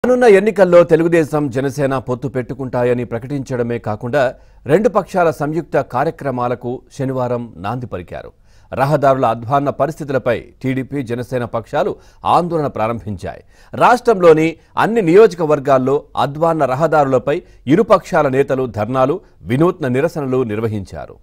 రానున్న ఎన్నికల్లో తెలుగుదేశం జనసేన పొత్తు పెట్టుకుంటాయని ప్రకటించడమే కాకుండా రెండు పక్షాల సంయుక్త కార్యక్రమాలకు శనివారం నాంది పలికారు రహదారుల అధ్వాన్న పరిస్థితులపై టీడీపీ జనసేన పక్షాలు ఆందోళన ప్రారంభించాయి రాష్ట్రంలోని అన్ని నియోజకవర్గాల్లో అధ్వాన్న రహదారులపై ఇరు పక్షాల నేతలు ధర్నాలు వినూత్న నిరసనలు నిర్వహించారు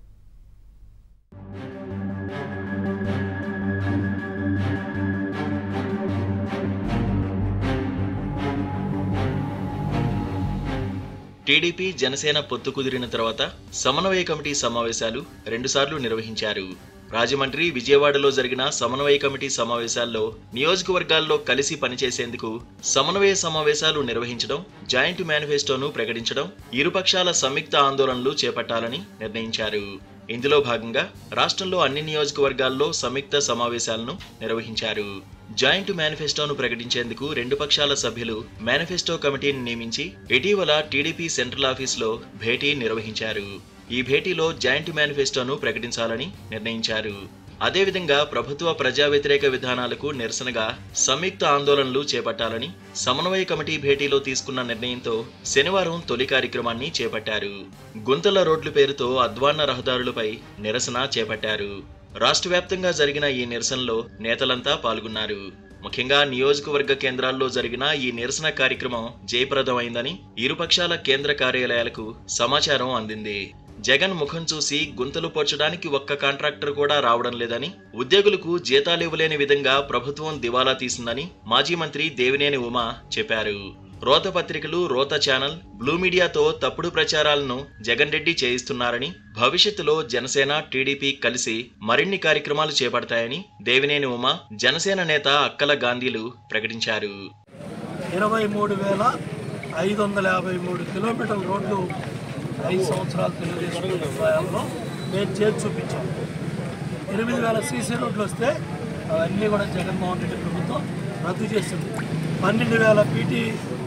టీడీపీ జనసేన పొత్తు కుదిరిన తర్వాత సమన్వయ కమిటీ సమావేశాలు రెండుసార్లు నిర్వహించారు రాజమండ్రి విజయవాడలో జరిగిన సమన్వయ కమిటీ సమావేశాల్లో నియోజకవర్గాల్లో కలిసి పనిచేసేందుకు సమన్వయ సమావేశాలు నిర్వహించడం జాయింట్ మేనిఫెస్టోను ప్రకటించడం ఇరుపక్షాల సంయుక్త ఆందోళనలు చేపట్టాలని నిర్ణయించారు ఇందులో భాగంగా రాష్ట్రంలో అన్ని నియోజకవర్గాల్లో సంయుక్త సమావేశాలను నిర్వహించారు జాయింట్ మేనిఫెస్టోను ప్రకటించేందుకు రెండు పక్షాల సభ్యులు మేనిఫెస్టో కమిటీని నియమించి ఇటీవల టీడీపీ సెంట్రల్ ఆఫీస్లో భేటీ నిర్వహించారు ఈ భేటీలో జాయింట్ మేనిఫెస్టోను ప్రకటించాలని నిర్ణయించారు అదేవిధంగా ప్రభుత్వ ప్రజా వ్యతిరేక విధానాలకు నిరసనగా సంయుక్త ఆందోళనలు చేపట్టాలని సమన్వయ కమిటీ భేటీలో తీసుకున్న నిర్ణయంతో శనివారం తొలి కార్యక్రమాన్ని చేపట్టారు గుంతల రోడ్లు పేరుతో అధ్వాన్న రహదారులపై నిరసన చేపట్టారు రాష్ట్ర వ్యాప్తంగా జరిగిన ఈ నిరసనలో నేతలంతా పాల్గొన్నారు ముఖ్యంగా నియోజకవర్గ కేంద్రాల్లో జరిగిన ఈ నిరసన కార్యక్రమం జయప్రదమైందని ఇరుపక్షాల కేంద్ర కార్యాలయాలకు సమాచారం అందింది జగన్ ముఖం చూసి గుంతలు పొడ్చడానికి ఒక్క కాంట్రాక్టర్ కూడా రావడం లేదని ఉద్యోగులకు జీతాలు ఇవ్వలేని విధంగా ప్రభుత్వం దివాలా తీసిందని మాజీ మంత్రి దేవినేని ఉమా చెప్పారు రోత పత్రికలు రోత ఛానల్ బ్లూ మీడియాతో తప్పుడు ప్రచారాలను జగన్ రెడ్డి చేయిస్తున్నారని భవిష్యత్తులో జనసేన టీడీపీ కలిసి మరిన్ని కార్యక్రమాలు చేపడతాయని దేవినేని ఉమా జనసేన నేత అక్కల గాంధీలు ప్రకటించారు ఇరవై మూడు వేల ఐదు వందల యాభై మూడు కిలోమీటర్ల రోడ్లు ఐదు సంవత్సరాలు తెలుగుదేశం ప్రభుత్వంలో మేము చేసి చూపించాం ఎనిమిది వేల సీసీ రోడ్లు వస్తే అవన్నీ కూడా జగన్మోహన్ రెడ్డి ప్రభుత్వం రద్దు చేసింది పన్నెండు వేల పీటీ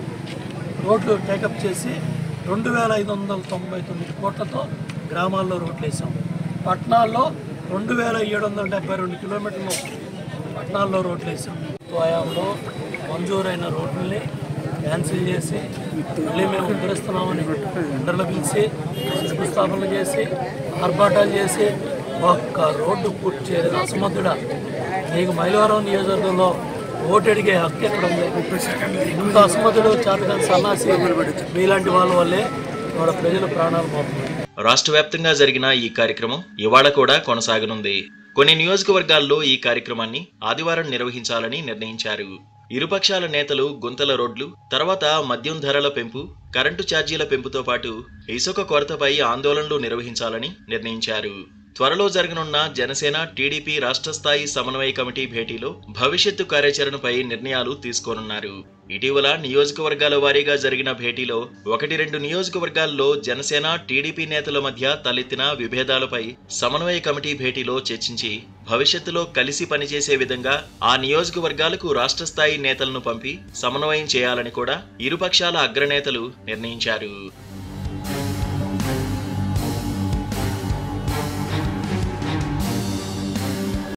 రోడ్లు టేకప్ చేసి రెండు వేల ఐదు వందల తొంభై తొమ్మిది కోట్లతో గ్రామాల్లో రోడ్లు వేసాం పట్టణాల్లో రెండు వేల ఏడు వందల డెబ్బై రెండు కిలోమీటర్లు పట్టణాల్లో రోడ్లు వేసాం హయాంలో మంజూరైన రోడ్లని క్యాన్సిల్ చేసి మళ్ళీ మేము ఉద్ధరిస్తున్నామని టెండర్లు పిలిచి శంకుస్థాపనలు చేసి ఆర్భాటాలు చేసి ఒక్క రోడ్డు పూర్తి చేయలేదు అసమర్థుడా నీకు మైలవరం నియోజకవర్గంలో ఓటు అడిగే హక్కు ఎక్కడ ఉంది ఇంత అసమర్థుడు చేతకాని సన్నాసి మీలాంటి వాళ్ళ వల్లే మన ప్రజల ప్రాణాలు పోతున్నాయి రాష్ట్ర వ్యాప్తంగా జరిగిన ఈ కార్యక్రమం ఇవాళ కూడా కొనసాగనుంది కొన్ని నియోజకవర్గాల్లో ఈ కార్యక్రమాన్ని ఆదివారం నిర్వహించాలని నిర్ణయించారు ఇరుపక్షాల నేతలు గుంతల రోడ్లు తర్వాత మద్యం ధరల పెంపు కరెంటు ఛార్జీల పెంపుతో పాటు ఇసుక కొరతపై ఆందోళనలు నిర్వహించాలని నిర్ణయించారు త్వరలో జరగనున్న జనసేన టీడీపీ రాష్ట్ర స్థాయి సమన్వయ కమిటీ భేటీలో భవిష్యత్తు కార్యాచరణపై నిర్ణయాలు తీసుకోనున్నారు ఇటీవల నియోజకవర్గాల వారీగా జరిగిన భేటీలో ఒకటి రెండు నియోజకవర్గాల్లో జనసేన టీడీపీ నేతల మధ్య తలెత్తిన విభేదాలపై సమన్వయ కమిటీ భేటీలో చర్చించి భవిష్యత్తులో కలిసి పనిచేసే విధంగా ఆ నియోజకవర్గాలకు రాష్ట్ర స్థాయి నేతలను పంపి సమన్వయం చేయాలని కూడా ఇరుపక్షాల అగ్రనేతలు నిర్ణయించారు